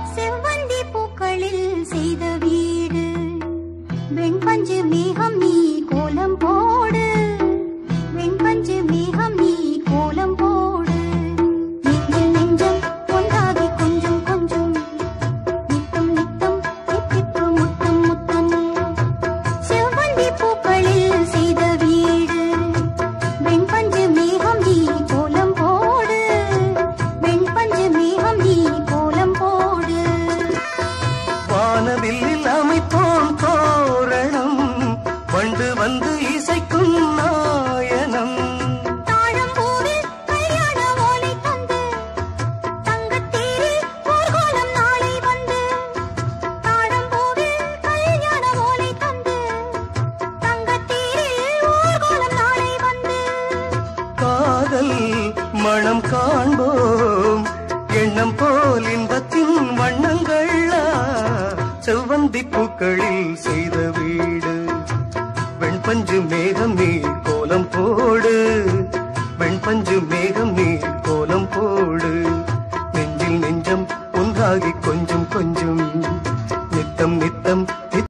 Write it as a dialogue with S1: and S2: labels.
S1: செவ்வந்தி பூக்களில் செய்த வீடு வெண்பஞ்சு மேகம் நீ கோலம் போடு வெண்பஞ்சு மேகம் நீ கோலம் போடு நெஞ்சில் நெஞ்சம் ஒன்றாகி கொஞ்சம் கொஞ்சம் நித்தம் நித்தம் தித்திப்பு முத்தம் முத்தம் செவ்வந்தி பூக்களில் செய்த வீடு வெண்பஞ்சு மேகம் நீ கோலம் போடு வெண்பஞ்சு மேகம் நீ கோலம் போடு
S2: வானவில்லில் அமைப்போம் தோரணம் வண்டு வந்து இசைக்கும் நாயனம்
S1: தாழம்பூவில் கல்யாண ஓலை தந்து தங்கத்தேரில் ஊர்கோலம் நாளை வந்து தாழம்பூவில் கல்யாண ஓலை தந்து தங்கத்தேரில் ஊர்கோலம் நாளை வந்து
S2: காதல் மனம் காண்போம் எண்ணம் போல் இன்பத்தின் வண்ணங்கள் செவ்வந்தி பூக்களில் செய்த வீடு வெண்பஞ்சு மேகம் நீர் கோலம் போடு வெண்பஞ்சு மேகம் நீர் கோலம் போடு நெஞ்சில் நெஞ்சம் ஒன்றாகி கொஞ்சம் கொஞ்சம் நித்தம் நித்தம்